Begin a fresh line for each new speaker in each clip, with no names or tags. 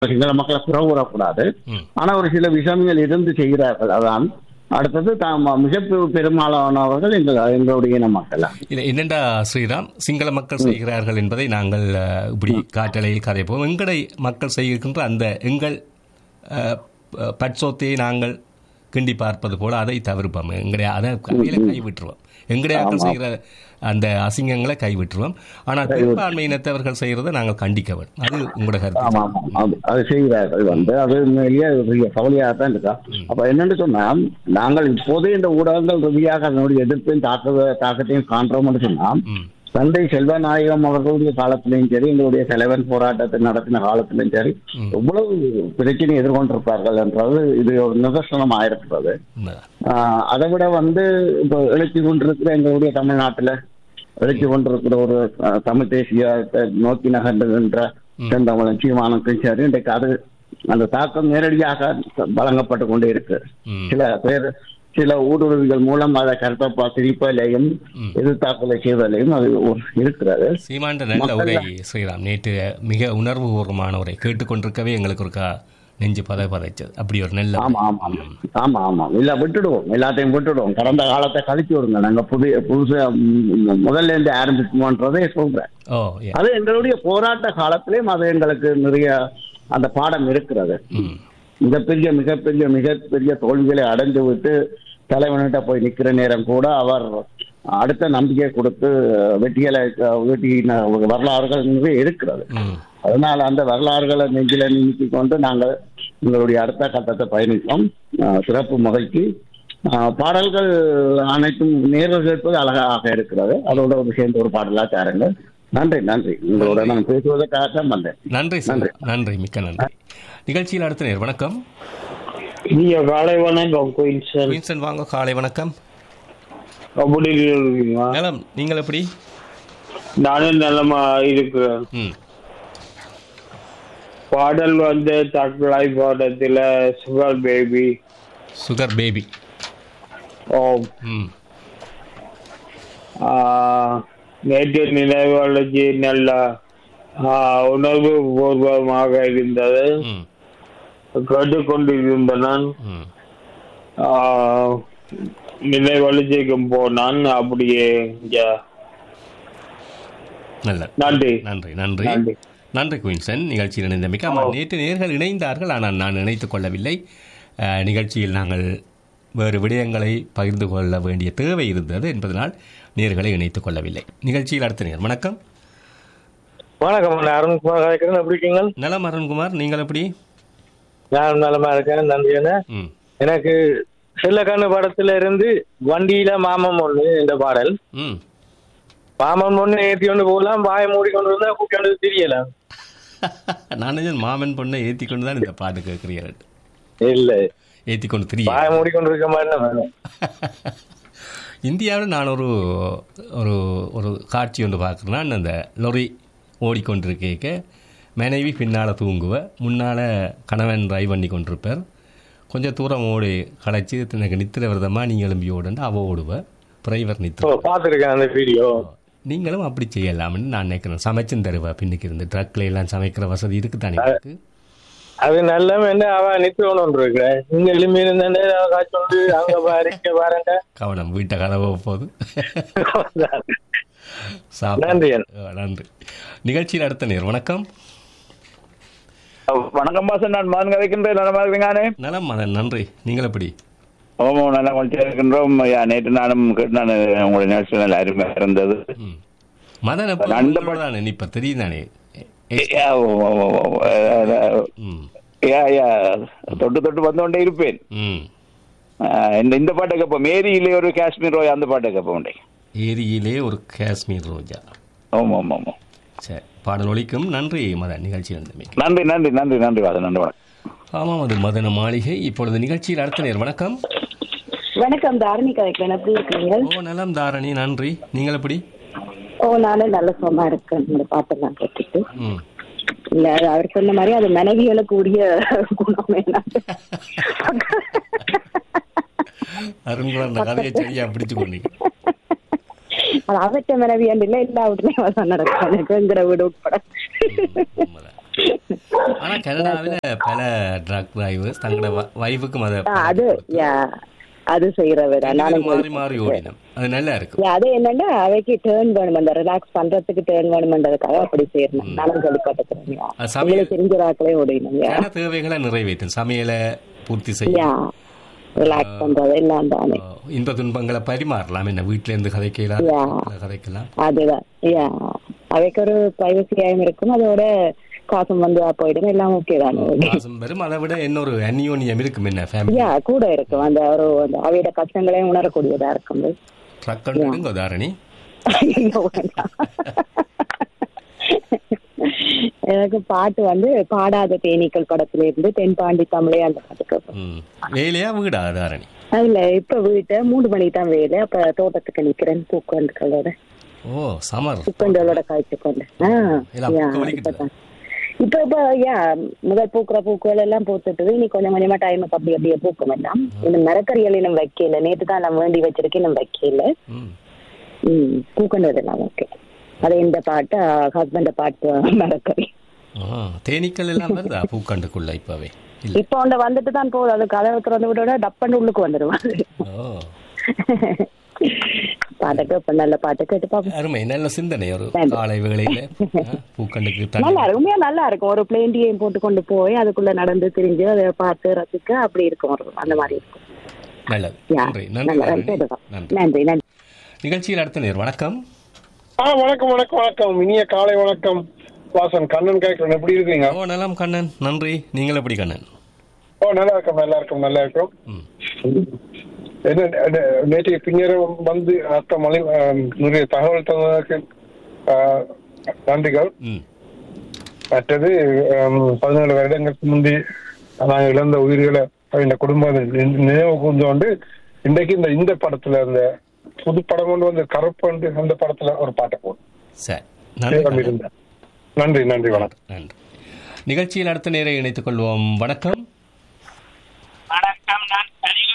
சிங்கள மக்களை புறவுறக்கூடாது
ம்.
ஆனா ஒரு சில விஷயங்கள் இருந்து செய்கிறார்கள் அதான் அடுத்தது தாம் மிக பெ- பெரும்பாலானவர்கள் எங்கள் எங்களுடைய இன மக்கள்
இல்லை என்னென்றா ஸ்ரீராம் சிங்கள மக்கள் செய்கிறார்கள் என்பதை நாங்கள் அஹ், இப்படி காற்றலையில் கதைப்போம் எங்களை மக்கள் செய்கின்ற அந்த எங்கள் அஹ், ப- பட்சோத்தையை நாங்கள் கிண்டி பார்ப்பது போல அதை தவிர்ப்போம் எங்களுடைய அதை கையில கைவிட்டுருவோம் எங்களுடைய ஆட்கள் செய்கிற அந்த அசிங்கங்களை கைவிட்டுருவோம் ஆனால் பெரும்பான்மையினத்தவர்கள் செய்கிறதை நாங்கள் கண்டிக்க வேண்டும் அது உங்களோட கருத்து
ஆமா ஆமா அது அது செய்கிறார்கள் வந்து அது உண்மையிலேயே ஒரு பெரிய கவலையாக தான் இருக்கா அப்ப என்னன்னு சொன்னா நாங்கள் இப்போதே இந்த ஊடகங்கள் ரீதியாக அதனுடைய எதிர்ப்பையும் தாக்க தாக்கத்தையும் காண்றோம்னு சொன்னா
ம்
தந்தை செல்வநாயகம் அவர்களுடைய காலத்திலையும் சரி எங்களுடைய தலைவன் போராட்டத்தை நடத்தின காலத்திலும் சரி எவ்வளவு பிரச்சனை எதிர்கொண்டிருப்பார்கள் என்றது இது ஒரு நிதர்சனம் ஆயிருக்கிறது
உண்மைதான்
ஆஹ் அதை விட வந்து இப்போ எழுச்சி கொண்டிருக்கிற எங்களுடைய தமிழ்நாட்டுல எழுச்சி கொண்டிருக்கிற ஒரு அஹ், தமிழ் தேசியத்தை நோக்கி நகர்ந்துகின்ற செந்தமிழன் சீமானுக்கும் சரி இன்றைக்கு அது அந்த தாக்கம் நேரடியாக வழங்கப்பட்டு கொண்டே இருக்கு
ம்
சில பேர் சில ஊடுருவிகள் மூலம் அதை கருத்தப்பா சிரிப்பலையும் எதிர்த்தாக்கலை செய்வதையும் அது ஒரு- இருக்கிறது
சீமாண்ட நல்ல உரை ஸ்ரீராம் நேற்று மிக உணர்வுபூர்வமான உரை கேட்டுக்கொண்டிருக்கவே எங்களுக்கு ஒரு கா- நெஞ்சு பத பதைச்சது அப்படி ஒரு நல்ல உரை.
ஆமா ஆமா ஆமா. ஆமா ஆமா இல்ல விட்டுடுவோம் எல்லாத்தையும் விட்டுடுவோம் கடந்த காலத்தை கழிச்சு விடுங்க நாங்க புதிய புதுசா ம், முதல்ல இருந்து ஆரம்பிக்குமோன்றதே சொல்றேன்
ஓ ஏ
அது எங்களுடைய போராட்ட காலத்திலேயும் அது எங்களுக்கு நிறைய அந்த பாடம் இருக்கிறது
ம்
மிகப்பெரிய மிகப்பெரிய மிகப்பெரிய தோல்விகளை அடைந்து விட்டு தலைவன்கிட்ட போய் நிக்கிற நேரம் கூட அவர் அடுத்த நம்பிக்கை கொடுத்து வெற்றிகளை வெட்டின வரலாறுகள் நிறைய இருக்கிறது
ம்
அதனால அந்த வரலாறுகளை நெஞ்சில நீக்கி கொண்டு நாங்கள் எங்களுடைய அடுத்த கட்டத்தை பயணித்தோம் அஹ் சிறப்பு மகிழ்ச்சி அஹ் பாடல்கள் அனைத்தும் நேரில் கேட்பது அழகாக இருக்கிறது அதோட ஒரு சேர்ந்து ஒரு பாடலா தாருங்க நன்றி நன்றி உங்களோட நான் பேசுவதற்காக தான் வந்தேன்
நன்றி சார் நன்றி மிக்க நன்றி நிகழ்ச்சியில் அடுத்த நேர் வணக்கம்
நீங்க காலை வணக்கம் குயின்சன்
வின்சன் வாங்க காலை வணக்கம்
அப்படி இருக்கீங்களா
நலம் நீங்கள் எப்படி
நானும் நலமா இருக்கிறேன்
ம்
பாடல் வந்து தற்கொலை பாடத்துல சுகர் பேபி
சுகர் பேபி ம்
நேற்று நினைவாளர்ச்சி நல்ல ஆ, உணர்வு பூர்வமாக இருந்தது
ம்
கேட்டுக்கொண்டிருந்த நான்
ம்
ஆ, நினைவழிச்சிக்கும் போனான் அப்படியே இங்க
நல்ல
நன்றி
நன்றி நன்றி
நன்றி
நன்றி குயின்சன் நிகழ்ச்சியில் இணைந்தமைக்கு ஆமாம் நேற்று நேர்கள் இணைந்தார்கள் ஆனால் நான் நினைத்துக் கொள்ளவில்லை அஹ், நிகழ்ச்சியில் நாங்கள் வேறு விடயங்களை பகிர்ந்து கொள்ள வேண்டிய தேவை இருந்தது என்பதனால் நேர்களை இணைத்துக் கொள்ளவில்லை நிகழ்ச்சியில் அடுத்த நேர் வணக்கம்
வணக்கம் நான் அருண்குமார் கேட்கிறேன் எப்படி இருக்கீங்க
நலம் அருண்குமார் நீங்கள் எப்படி
நான் நலமா இருக்கேன் நன்றி அண்ணா.
ம்
எனக்கு செல்லக்கண்ணு படத்துல இருந்து வண்டியில மாமன் ஒண்ணு இந்த பாடல்
ம்
மாமன் ஒண்ணு ஏத்தி கொண்டு போகலாம் வாயை மூடிக்கொண்டு இருந்தா கூட்டி கொண்டு தெரியல
நான் நினைச்சேன் மாமன் பொண்ணை ஏற்றி கொண்டு தான் இந்த பாட்டு கேட்கிறீர்கள்
இல்ல
ஏற்றி கொண்டு தெரிய
வாயை மூடிக்கொண்டு இருக்க மாதிரி தான் வேணும்.
இந்தியாவில் நான் ஒரு ஒரு ஒரு காட்சி ஒன்று பார்க்குறேன் அந்த லொரி ஓடிக்கொண்டிருக்க மனைவி பின்னால் தூங்குவ முன்னால் கணவன் டிரைவ் பண்ணி கொண்டிருப்பார் கொஞ்சம் தூரம் ஓடி களைச்சி எனக்கு நித்திர விரதமாக நீ எழும்பி ஓடுன்னு அவ ஓடுவ டிரைவர்
ஓ
நித்திர
பாத்துருக்கேன் அந்த வீடியோ
நீங்களும் அப்படி செய்யலாம்னு நான் நினைக்கிறேன் சமைச்சும் தருவா பின்னுக்கு இருந்து ட்ரக்ல எல்லாம் சமைக்கிற வசதி இருக்கு தானே இருக்கு
அது நல்ல என்ன அவ நித்து ஒன்று இருக்கிற இங்க எலும்பி இருந்தேன் காய்ச்சி கொண்டு அங்க பாருங்க பாருங்க
கவனம் வீட்டை கதவை போகுது சாப்பிடு.
நன்றி அண்ணா.
அஹ், நன்றி நிகழ்ச்சியில் அடுத்த நேர் வணக்கம்
வணக்கம் பாசன் நான் மகன் கதைக்கின்றேன் நலமா இருக்கீங்கானே
நலம் மதன் நன்றி நீங்கள் எப்படி
ஓமோ நல்லா மகிழ்ச்சியா இருக்கின்றோம் ஐயா, நேற்று நானும் கேட்டு நான் உங்களுடைய நிகழ்ச்சி நல்ல அருமையாக இருந்தது
ம். மதன் எப்போ
அந்த
தானே இப்ப தெரியும் தானே
ஐயா, ஓ, ஓ, ஓ, ஓ, அஹ்,
ம்
ஐயா, ஐயா, தொட்டு தொட்டு வந்து கொண்டே இருப்பேன்
ம்
அஹ், இந்த இந்த பாட்டை கேட்போம் மேரியிலே ஒரு காஷ்மீர் ரோய் அந்த பாட்டை கேட்போம் உண்டே
ஏரியிலே ஒரு காஷ்மீர் ரோஜா
ஆமாம் ஆமாம் ஆமாம்
சரி பாடல் ஒலிக்கும் நன்றி மதன் நிகழ்ச்சி வந்தமைக்கு
நன்றி நன்றி நன்றி நன்றி வாசன் நன்றி வணக்கம்
ஆமாம் அது மதன மாளிகை இப்பொழுது நிகழ்ச்சியில் அடுத்த நேர் வணக்கம்
வணக்கம் தாரணி கதைக்கிறேன் எப்படி இருக்கீங்க
ஓ நலம் தாரணி நன்றி நீங்கள் எப்படி
ஓ நானும் நல்ல சுகமா இருக்கேன் உங்களோட பாட்டெல்லாம் கேட்டுட்டு
ம்
இல்ல அது அவர் சொன்ன மாதிரி அது மனைவிகளுக்கு உரிய குணம் என்ன
அருண்குமார் அந்த கதையை சரியா பிடிச்சு கொண்டீங்க
அது அவற்ற மனைவி என்று இல்லை எல்லா வீட்லயும் அதான் நடக்கும் எனக்குங்கிற வீடு உட்பட
உண்மைதான். ஆனா கனடாவில பல ட்ரக் டிரைவர்ஸ் தங்களோட வைஃபுக்கும் அதை
ஆ, அது யா அது செய்யறவர்
ரெண்டு
நானும்
பேரும் மாறி மாறி ஓடினோம் அது நல்லா இருக்கும்
யா, அது என்னன்னா அவைக்கு டேர்ன் வேணும் அந்த ரிலாக்ஸ் பண்றதுக்கு டேர்ன் வேணும்ன்றதுக்காக அப்படி செய்யணும் நானும் கேள்விப்பட்டிருக்கேன்
அது சமையல்
உங்களுக்கு தெரிஞ்ச ராக்களே ஓடினோம் யா
கன தேவைகளை நிறைவேற்றும் சமையலை பூர்த்தி செய்யும்
யா ரிலாக்ஸ் பண்றது எல்லாம் தானே
ஆ, இன்ப துன்பங்களை பரிமாறலாம் என்ன வீட்டுல இருந்து கதைக்கலாம்
யா.
கதைக்கலாம்
அதுதான் யா அவைக்கு ஒரு பிரைவசியாயும் இருக்கும் அதோட காசும் வந்து போயிடும் எல்லாம் ஓகே தானே
மாசம் வரும் அதை விட இன்னொரு அந்யோன்யம் இருக்கும் என்ன ஃபேமிலி
யா கூட இருக்கும் அந்த ஒரு அந்த அவையோட கஷ்டங்களையும் உணரக்கூடியதா இருக்கும்
ட்ரக் கண்டுங்க தாரணி
ஐயோ, வேண்டாம். எனக்கு பாட்டு வந்து பாடாத தேனீக்கள் படத்துல இருந்து தென்பாண்டி தமிழே அந்த பாட்டு கேட்பேன்
ம் வேலையா வீடா தாரணி
அதுல இப்ப வீட்டை மூணு மணிக்கு தான் வேலை அப்ப தோட்டத்துக்கு நிக்கிறேன் பூக்கண்டுகளோட
ஓ சமர்
பூக்கண்டுகளோட காய்ச்சி கொண்டு
எல்லாம் பூக்க வலிக்குது.
இப்ப இப்ப யா முதல் பூக்குற பூக்கள் எல்லாம் பூத்துட்டு இனி கொஞ்சம் கொஞ்சமா டைம் அப்படி அப்படியே பூக்கும் எல்லாம் இந்த மரக்கறிகள் இன்னும் வைக்கல நேத்து தான் நான் வேண்டி வச்சிருக்கேன் இன்னும் வைக்கல
ம்
ம் பூக்கண்டதெல்லாம் ஓகே அது இந்த பாட்டு ஹஸ்பண்ட பாட்டு மரக்கறி
ஆ தேனீக்கள் எல்லாம் வருதா பூக்கண்டுக்குள்ள இப்பவே இல்ல
இப்ப உண்ட வந்துட்டு தான் போகுது அது கதவை திறந்து விட டப்பண்டு உள்ளுக்கு வந்துடுவான்
ஓ
பாட்டுக்கு இப்ப நல்ல பாட்டு கேட்டு பாப்போம்
அருமை நல்ல சிந்தனை ஒரு
நன்றி.
காலை வேளையில ஆ, பூக்கண்டுக்கு தண்ணி
நல்லா இருக்கும் உண்மையா நல்லா இருக்கும் ஒரு பிளேன் டீயும் போட்டு கொண்டு போய் அதுக்குள்ள நடந்து திரிஞ்சு அதை பார்த்து ரசிக்க அப்படி இருக்கும் ஒரு அந்த மாதிரி இருக்கும்
நல்லது
யா,
நன்றி நன்றி
நல்லா
தாரணி.
கேட்டுதான்.
நன்றி
நன்றி நன்றி
நிகழ்ச்சியில் அடுத்த நேர் வணக்கம்
ஆ வணக்கம் வணக்கம் வணக்கம் இனிய காலை வணக்கம் வாசன் கண்ணன் கேட்கிறேன் எப்படி இருக்கீங்க
ஓ நலம் கண்ணன் நன்றி நீங்கள் எப்படி கண்ணன்
ஓ நல்லா இருக்கும் நல்லா இருக்கும் நல்லா இருக்கும்
ம்
என்ன நே- நேற்றைய பின்னரும் வந்து அத்த மலை ஆம், நிறைய தகவல் தந்ததற்கு ஆ, நன்றிகள்
ம்
மற்றது ஆம், பதினேழு வருடங்களுக்கு முந்தி நாங்கள் இழந்த உயிர்களை இந்த குடும்பம் நினை- நினைவு கூர்ந்து இன்றைக்கு இந்த இந்த படத்துல இந்த புது படம் கொண்டு வந்து கருப்பண்டு அந்த படத்துல ஒரு பாட்டை போடும்
சரி நன்றி
நேரம்
கண்ணன்.
இருந்தேன் நன்றி நன்றி வணக்கம்
நன்றி நிகழ்ச்சியில் அடுத்த நேரை இணைத்துக் கொள்வோம் வணக்கம்
வணக்கம் நான்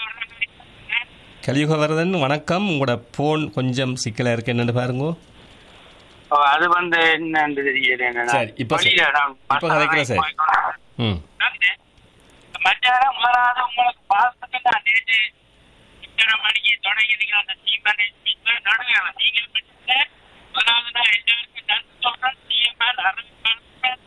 கலியுகவரதன் வணக்கம் உங்களோட போன் கொஞ்சம் சிக்கலா இருக்கு என்னன்னு பாருங்க
ஓ, அது வந்து என்னன்னு தெரியல என்ன
சரி, இப்ப சரி.
வெளியில நான்
இப்ப கதைக்கிறேன் சார்.
போய்க்கொண்டு-
ம்
வந்து, மத்தியானம் முதலாவது உங்களுக்கு பார்த்துட்டு நான் நேற்று இத்தனை மணிக்கு தொடங்கினீங்க அந்த சீமனை நடுவில் நீங்கள் மட்டும் முதலாவது நான் எல்லாருக்கும் நன்றி சொல்றேன் சிஎம்ஆர் அரவிந்த்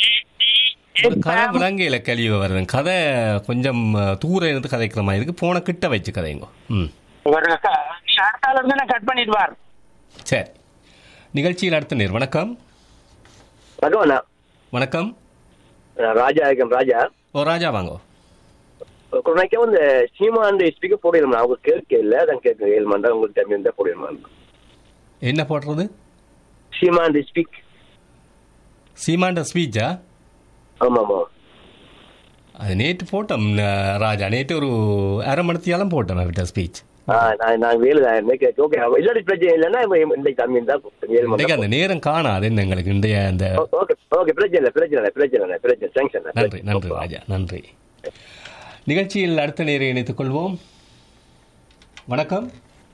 ஒரு கதை விளங்கையில கலியுகவரதன் கதை கொஞ்சம் அஹ், தூரம் இருந்து கதைக்கிற மாதிரி இருக்கு போன கிட்ட வச்சு கதைங்க ம்
ஒரு க- நீ அடுத்த ஆள் இருந்து நான் கட் பண்ணிட்டு வார்
சரி நிகழ்ச்சியில் அடுத்த நேர் வணக்கம்
வணக்கம் அண்ணா
வணக்கம்
நான் ராஜா இருக்கேன் ராஜா
ஓ ராஜா வாங்க
குறைக்க வந்து சீமாண்டு ஸ்பீக்கர் போடணுமா அவங்க கேட்க இல்லை அதான் கேட்க ஏழு மணி நேரம் உங்களுக்கு டைம் இருந்தால் போடணுமா
என்ன போடுறது
சீமாண்டு ஸ்பீக்
சீமாண்ட ஸ்பீச்சா
ஆமா ஆமா
அது நேற்று போட்டோம் அஹ், ராஜா நேற்று ஒரு அரை மணித்தியாலும் போட்டோம் அவர்கிட்ட ஸ்பீச்
ஆ நான் நான் வேலு தான் கேட்க ஓகே இல்லாட்டி பிரச்சனை இல்லைன்னா இப்ப இன்றைக்கு கம்மி இருந்தால் ஏழு மணி
இன்றைக்கு அந்த
நேரம்
நேரம் காணாது என்ன எங்களுக்கு இன்றைய அந்த
ஓகே ஓகே பிரச்சனை இல்லை பிரச்சனை இல்லை பிரச்சனை இல்லை பிரச்சனை தேங்க்ஸ் அண்ணா
நன்றி நன்றி ராஜா நன்றி நிகழ்ச்சியில் அடுத்த நேரை இணைத்துக் கொள்வோம் வணக்கம்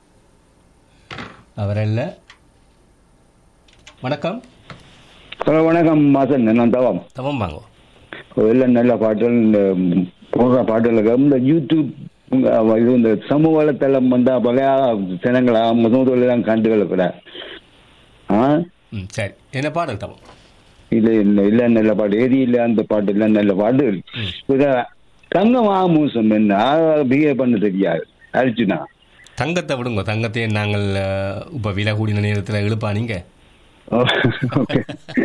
அவரல்ல வணக்கம்
ஹலோ வணக்கம் மாசன் நான் தவம்
தவம் வாங்க
எல்லாம் நல்ல பாட்டுகள் இந்த ம், போடுற பாட்டுகளுக்கு இந்த யூடியூப் உங்க, இது இந்த சமூக வலைத்தளம் வந்து பழைய ஜனங்களா முதல் கண்டுகளை கூட ஆ
ம் சரி என்ன பாடல் தவம்
இது இல்லை இல்லை நல்ல பாட்டு ஏதி இல்லை அந்த பாட்டு இல்லை நல்ல பாட்டு இத தங்கம் ஆமூசம் என்ன பிஹேவ் பண்ண தெரியாது அர்ஜுனா
தங்கத்தை விடுங்க தங்கத்தை நாங்கள் அஹ், இப்ப விலை கூடின நேரத்தில் எழுப்பா நீங்க
ஓகே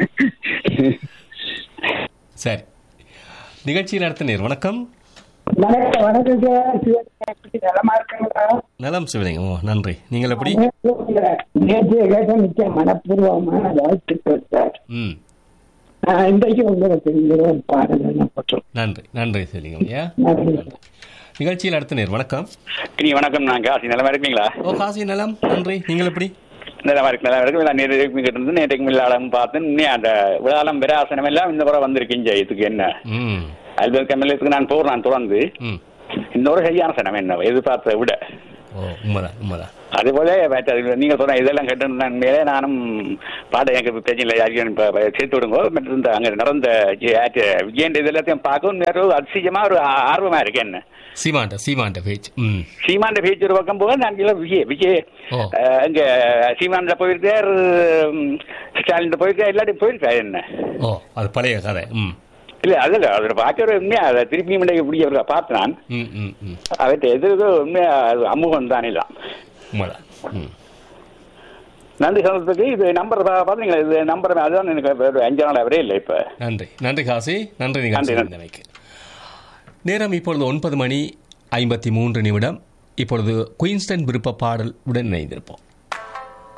சரி நிகழ்ச்சியில் அடுத்த நேர் வணக்கம்
வணக்கம் வணக்கம் சார் சிவகாசி நலமா இருக்குங்களா
நலம் சிவலிங்கம் ஓ நன்றி நீங்கள் எப்படி
நேற்று கேட்ட மிக்க மனப்பூர்வமான வாழ்த்துக்கள் சார்
ம்
ஆஹ் இன்றைக்கு உங்களுக்கு இந்த ஒரு பாடல் என்ன போட்டோம்
நன்றி நன்றி சிவலிங்கம் ஐயா
நன்றி
நிகழ்ச்சியில் அடுத்த நேர் வணக்கம்
இனி வணக்கம் நான் காசி நிலமா இருக்கீங்களா
ஓ காசி நலம் நன்றி நீங்கள் எப்படி
நிலமா இருக்கு நல்லா இருக்கு நான் நேற்று கிட்ட இருந்து நேற்றைக்கு மில்லாளம் பார்த்து இன்னும் அந்த விழாலம் விராசனம் எல்லாம் இந்த முறை வந்திருக்கீங்க இதுக்கு என்ன
ம்
அல்பல் கமலத்துக்கு நான் போறேன் தொடர்ந்து
ம்
இன்னொரு சரியான சனம் என்ன எதிர்பார்த்ததை விட
ஓ உண்மைதான் உண்மைதான்
அதே போல மற்ற நீங்க சொன்ன இதெல்லாம் கேட்டு நான் மேலே நானும் பாட எனக்கு பிரச்சனை இல்லை யாரையும் இப்ப சேர்த்து விடுங்க மற்ற இந்த அங்க நடந்த ஜி- ஆற்று விஜயன் இது எல்லாத்தையும் பார்க்கவும் வேற ஒரு அதிசயமா ஒரு ஆ- ஆர்வமா இருக்கு என்ன
சீமாண்ட சீமாண்ட பேச்சு ம்
சீமாண்ட பேச்சு ஒரு பக்கம் போக நான் கீழே விஜய் விஜய்
ஓ.
அஹ், இங்க சீமான்ல போயிருக்கார் உம், ஸ்டாலின் போயிருக்கார் எல்லாத்தையும் போயிருக்காரு என்ன
ஓ அது பழைய கதை ம்
இல்ல அதுல அதோட பார்க்கிற உண்மையா அதை திருப்பியும் இப்படி பார்த்து நான்
ம் ம் ம்
அவற்றை எதிர்க்கு உண்மையா அது அமுகம் தானே தான்
உண்மைதான் ம்
நன்றி சொல்றதுக்கு இது நம்பர் பாத்தீங்களா இது நம்பர் அதுதான் எனக்கு ஒரு அஞ்சு நாள் அவரே இல்லை இப்ப
நன்றி நன்றி காசி நன்றி நிகழ்ச்சி
நன்றி.
இருந்தமைக்கு நேரம் இப்பொழுது ஒன்பது மணி ஐம்பத்தி மூன்று நிமிடம் இப்பொழுது குயின்ஸ்டன் விருப்ப பாடல் உடன் இணைந்திருப்போம்